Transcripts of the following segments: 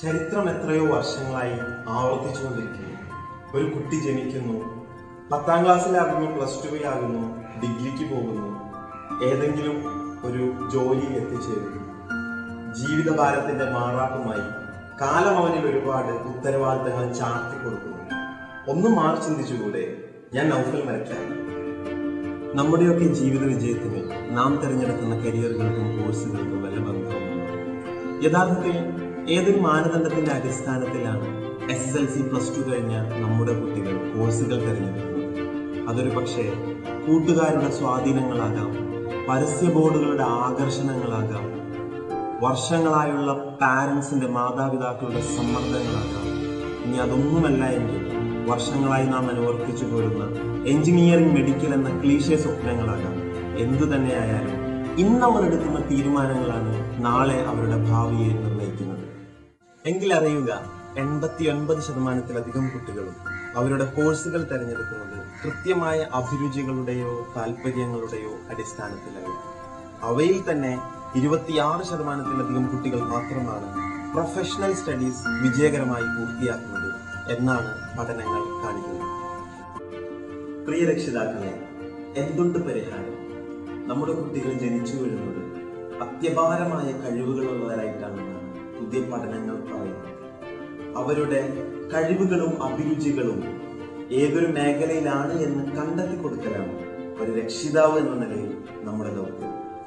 ചരിത്രം എത്രയോ വർഷങ്ങളായി ആവർത്തിച്ചുകൊണ്ടിരിക്കുന്നു ഒരു കുട്ടി ജനിക്കുന്നു പത്താം ക്ലാസ്സിലാകുന്നു പ്ലസ് ടുവിലാകുന്നു ഡിഗ്രിക്ക് പോകുന്നു ഏതെങ്കിലും ഒരു ജോലിയിൽ എത്തിച്ചേരുന്നു ജീവിതഭാരത്തിന്റെ മാറാട്ടുമായി കാലം അവനിൽ ഒരുപാട് ഉത്തരവാദിത്തങ്ങൾ ചാർത്തി കൊടുക്കുന്നു ഒന്ന് മാറി ചിന്തിച്ചുകൂടെ ഞാൻ നൗഫൽ മരക്കാൻ നമ്മുടെയൊക്കെ ജീവിത വിജയത്തിന് നാം തിരഞ്ഞെടുക്കുന്ന കരിയറുകൾക്കും കോഴ്സുകൾക്കും വല്ല ബന്ധവുമുണ്ട് യഥാർത്ഥത്തിൽ ഏതൊരു മാനദണ്ഡത്തിന്റെ അടിസ്ഥാനത്തിലാണ് S S L C plus two കഴിഞ്ഞ നമ്മുടെ കുട്ടികൾ കോഴ്സുകൾ തിരഞ്ഞെടുക്കുന്നത് അതൊരു പക്ഷേ കൂട്ടുകാരുടെ സ്വാധീനങ്ങളാകാം പരസ്യ ബോർഡുകളുടെ ആകർഷണങ്ങളാകാം വർഷങ്ങളായുള്ള പാരൻസിന്റെ മാതാപിതാക്കളുടെ സമ്മർദ്ദങ്ങളാകാം ഇനി അതൊന്നുമല്ല എങ്കിൽ വർഷങ്ങളായി നാം അനുവർത്തിച്ചു പോരുന്ന എഞ്ചിനീയറിംഗ് മെഡിക്കൽ എന്ന ക്ലീശേ സ്വപ്നങ്ങളാകാം എന്തു തന്നെയായാലും ഇന്ന് അവർ എടുക്കുന്ന തീരുമാനങ്ങളാണ് നാളെ അവരുടെ ഭാവിയെ നിർണ്ണയിക്കുന്നത് എങ്കിൽ അറിയുക എൺപത്തി ഒൻപത് ശതമാനത്തിലധികം കുട്ടികളും അവരുടെ കോഴ്സുകൾ തിരഞ്ഞെടുക്കുന്നത് കൃത്യമായ അഭിരുചികളുടെയോ താല്പര്യങ്ങളുടെയോ അടിസ്ഥാനത്തിലല്ല അവയിൽ തന്നെ ഇരുപത്തിയാറ് ശതമാനത്തിലധികം കുട്ടികൾ മാത്രമാണ് പ്രൊഫഷണൽ സ്റ്റഡീസ് വിജയകരമായി പൂർത്തിയാക്കുന്നത് എന്നാണ് പഠനങ്ങൾ കാണിക്കുന്നത് പ്രിയ രക്ഷിതാക്കളെ എന്തുണ്ട് പരിഹാരം നമ്മുടെ കുട്ടികൾ ജനിച്ചു വീഴുന്നത് അത്യപാരമായ കഴിവുകളുള്ളവരായിട്ടാണെന്നാണ് പുതിയ പഠനങ്ങൾ പറയുന്നത് അവരുടെ കഴിവുകളും അഭിരുചികളും ഏതൊരു മേഖലയിലാണ് എന്ന് കണ്ടെത്തി കൊടുക്കലാണ് ഒരു രക്ഷിതാവ് എന്ന നിലയിൽ നമ്മുടെ ദൗത്യം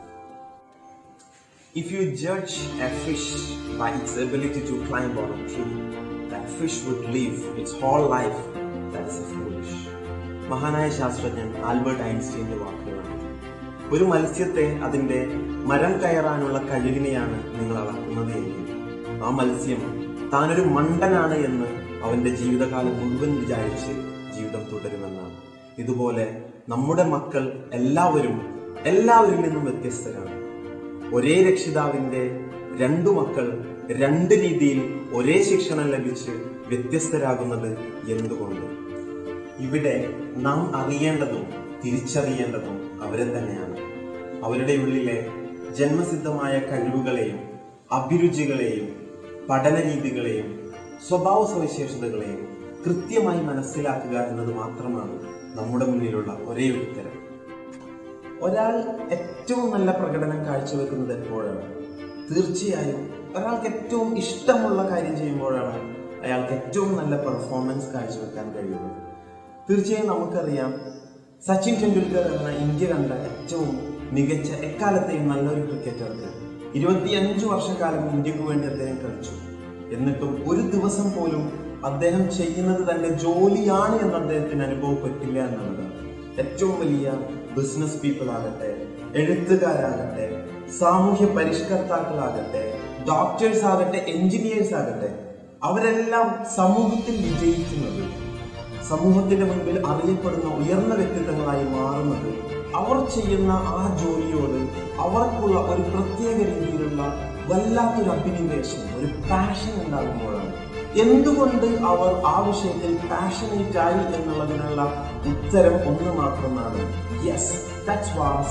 If you judge a fish by its ability to climb on a tree, that fish would live its whole life. That is foolish. മഹാനായ ശാസ്ത്രജ്ഞൻ ആൽബർട്ട് ഐൻസ്റ്റീന്റെ വാക്കുകളാണ് ഒരു മത്സ്യത്തെ അതിന്റെ മരം കയറാനുള്ള കഴിവിനെയാണ് നിങ്ങൾ അളക്കുന്നത് എങ്കിൽ ആ മത്സ്യം താനൊരു മണ്ടനാണ് എന്ന് അവന്റെ ജീവിതകാലം മുഴുവൻ വിചാരിച്ച് ജീവിതം തുടരുമെന്നാണ് ഇതുപോലെ നമ്മുടെ മക്കൾ എല്ലാവരും എല്ലാവരിൽ നിന്നും വ്യത്യസ്തരാണ് ഒരേ രക്ഷിതാവിന്റെ രണ്ടു മക്കൾ രണ്ട് രീതിയിൽ ഒരേ ശിക്ഷണം ലഭിച്ച് വ്യത്യസ്തരാകുന്നത് എന്തുകൊണ്ട് ഇവിടെ നാം അറിയേണ്ടതും തിരിച്ചറിയേണ്ടതും അവരെ തന്നെയാണ് അവരുടെ ഉള്ളിലെ ജന്മസിദ്ധമായ കഴിവുകളെയും അഭിരുചികളെയും പഠന രീതികളെയും സ്വഭാവ സവിശേഷതകളെയും കൃത്യമായി മനസ്സിലാക്കുക എന്നത് മാത്രമാണ് നമ്മുടെ മുന്നിലുള്ള ഒരേ ഒരു ഉത്തരം ഒരാൾ ഏറ്റവും നല്ല പ്രകടനം കാഴ്ചവെക്കുന്നത് എപ്പോഴാണ് തീർച്ചയായും ഒരാൾക്ക് ഏറ്റവും ഇഷ്ടമുള്ള കാര്യം ചെയ്യുമ്പോഴാണ് അയാൾക്ക് ഏറ്റവും നല്ല പെർഫോമൻസ് കാഴ്ചവെക്കാൻ കഴിയുന്നത് തീർച്ചയായും നമുക്കറിയാം സച്ചിൻ ടെണ്ടുൽക്കർ എന്ന ഇന്ത്യ കണ്ട ഏറ്റവും മികച്ച എക്കാലത്തെയും നല്ലൊരു ക്രിക്കറ്റർക്ക് ഇരുപത്തിയഞ്ചു വർഷക്കാലം ഇന്ത്യക്ക് വേണ്ടി അദ്ദേഹം കളിച്ചു എന്നിട്ടും ഒരു ദിവസം പോലും അദ്ദേഹം ചെയ്യുന്നത് തന്റെ ജോലിയാണ് എന്ന് അദ്ദേഹത്തിന് അനുഭവപ്പെട്ടില്ല എന്നുള്ളതാണ് ഏറ്റവും വലിയ ബിസിനസ് പീപ്പിൾ ആകട്ടെ എഴുത്തുകാരാകട്ടെ സാമൂഹ്യ പരിഷ്കർത്താക്കളാകട്ടെ ഡോക്ടേഴ്സ് ആകട്ടെ എഞ്ചിനീയേഴ്സ് ആകട്ടെ അവരെല്ലാം സമൂഹത്തിൽ വിജയിക്കുന്നത് സമൂഹത്തിന്റെ മുൻപിൽ അറിയപ്പെടുന്ന ഉയർന്ന വ്യക്തിത്വങ്ങളായി മാറുന്നത് അവർ ചെയ്യുന്ന ആ ജോലിയോട് അവർക്കുള്ള ഒരു പ്രത്യേക രീതിയിലുള്ള വല്ലാത്തൊരു അഭിനിവേശം ഒരു പാഷൻ ഉണ്ടാകുമ്പോഴാണ് എന്തുകൊണ്ട് അവർ ആ വിഷയത്തിൽ പാഷനേറ്റ് ആയി എന്നുള്ളതിനുള്ള ഉത്തരം ഒന്ന് മാത്രമാണ് യെസ് ദാറ്റ്സ് വാസ്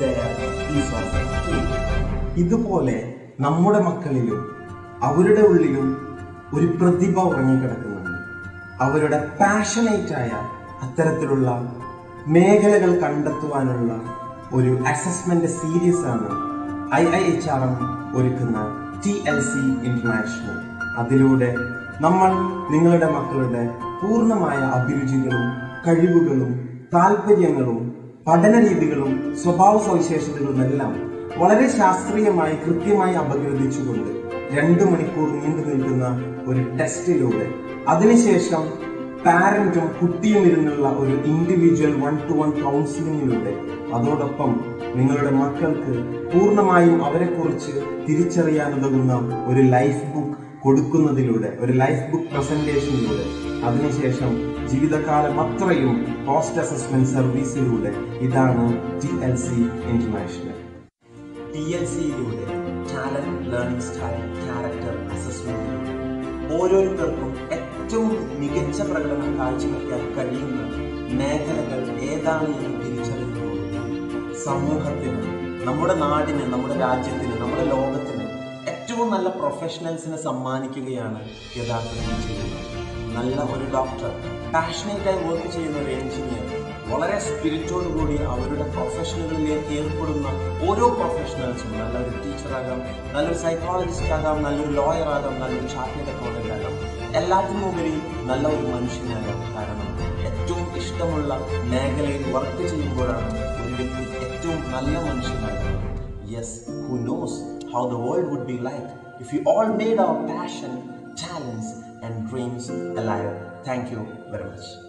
ഇതുപോലെ നമ്മുടെ മക്കളിലും അവരുടെ ഉള്ളിലും ഒരു പ്രതിഭ ഉറങ്ങിക്കിടക്കുന്നുണ്ട് അവരുടെ പാഷനേറ്റ് ആയ അത്തരത്തിലുള്ള മേഖലകൾ കണ്ടെത്തുവാനുള്ള ഒരു അസസ്മെന്റ് സീരീസ് ആണ് I I H R M ഒരുക്കുന്ന ടി എൽ സി ഇന്റർനാഷണൽ അതിലൂടെ നമ്മൾ നിങ്ങളുടെ മക്കളുടെ പൂർണ്ണമായ അഭിരുചികളും കഴിവുകളും താല്പര്യങ്ങളും പഠന രീതികളും സ്വഭാവ സവിശേഷതകളും എല്ലാം വളരെ ശാസ്ത്രീയമായി കൃത്യമായി അപഗ്രഥിച്ചുകൊണ്ട് രണ്ടു മണിക്കൂർ നീണ്ടു നിൽക്കുന്ന ഒരു ടെസ്റ്റിലൂടെ അതിനുശേഷം പാരന്റും കുട്ടിയും ഇരുന്നുള്ള ഒരു ഇൻഡിവിജ്വൽ വൺ ടു വൺ കൗൺസിലിങ്ങിലൂടെ അതോടൊപ്പം നിങ്ങളുടെ മക്കൾക്ക് പൂർണ്ണമായും അവരെക്കുറിച്ച് തിരിച്ചറിയാനുതകുന്ന ഒരു ലൈഫ് ബുക്ക് കൊടുക്കുന്നതിലൂടെ ഒരു ലൈഫ് ബുക്ക് പ്രസന്റേഷനിലൂടെ അതിനുശേഷം ജീവിതകാലം അത്രയും പോസ്റ്റ് അസസ്മെന്റ് സർവീസിലൂടെ ഇതാണ് T L C international T L സിയിലൂടെ ടാലന്റ് ലേണിംഗ് സ്റ്റൈൽ ക്യാരക്ടർ അസസ്മെന്റിലൂടെ ഓരോരുത്തർക്കും ഏറ്റവും മികച്ച പ്രകടനം കാഴ്ചവെക്കാൻ കഴിയുന്ന മേഖലകൾ ഏതാണ് എന്ന് തിരിച്ചറിയുന്നു സമൂഹത്തിന് നമ്മുടെ നാടിന് നമ്മുടെ രാജ്യത്തിന് നമ്മുടെ ലോകത്തിന് ഏറ്റവും ഏറ്റവും നല്ല പ്രൊഫഷണൽസിനെ സമ്മാനിക്കുകയാണ് യഥാർത്ഥത്തിൽ ചെയ്യുന്നത് നല്ല ഒരു ഡോക്ടർ പാഷനേറ്റായി വർക്ക് ചെയ്യുന്ന ഒരു എഞ്ചിനീയർ വളരെ സ്പിരിറ്റോടു കൂടി അവരുടെ പ്രൊഫഷനുകളിലേക്ക് ഏർപ്പെടുന്ന ഓരോ പ്രൊഫഷണൽസും നല്ലൊരു ടീച്ചറാകാം നല്ലൊരു സൈക്കോളജിസ്റ്റ് ആകാം നല്ലൊരു ലോയർ ആകാം നല്ലൊരു ചാർട്ടേഡ് അക്കൗണ്ടന്റ് ആകാം എല്ലാത്തിനും ഉപരി നല്ല ഒരു മനുഷ്യനാകാം കാരണം ഏറ്റവും ഇഷ്ടമുള്ള മേഖലയിൽ വർക്ക് ചെയ്യുമ്പോഴാണ് ഒരു വ്യക്തി ഏറ്റവും നല്ല മനുഷ്യനാകുന്നത് yes who knows how the world would be like if you all made our passion talents and dreams alive. Thank you very much.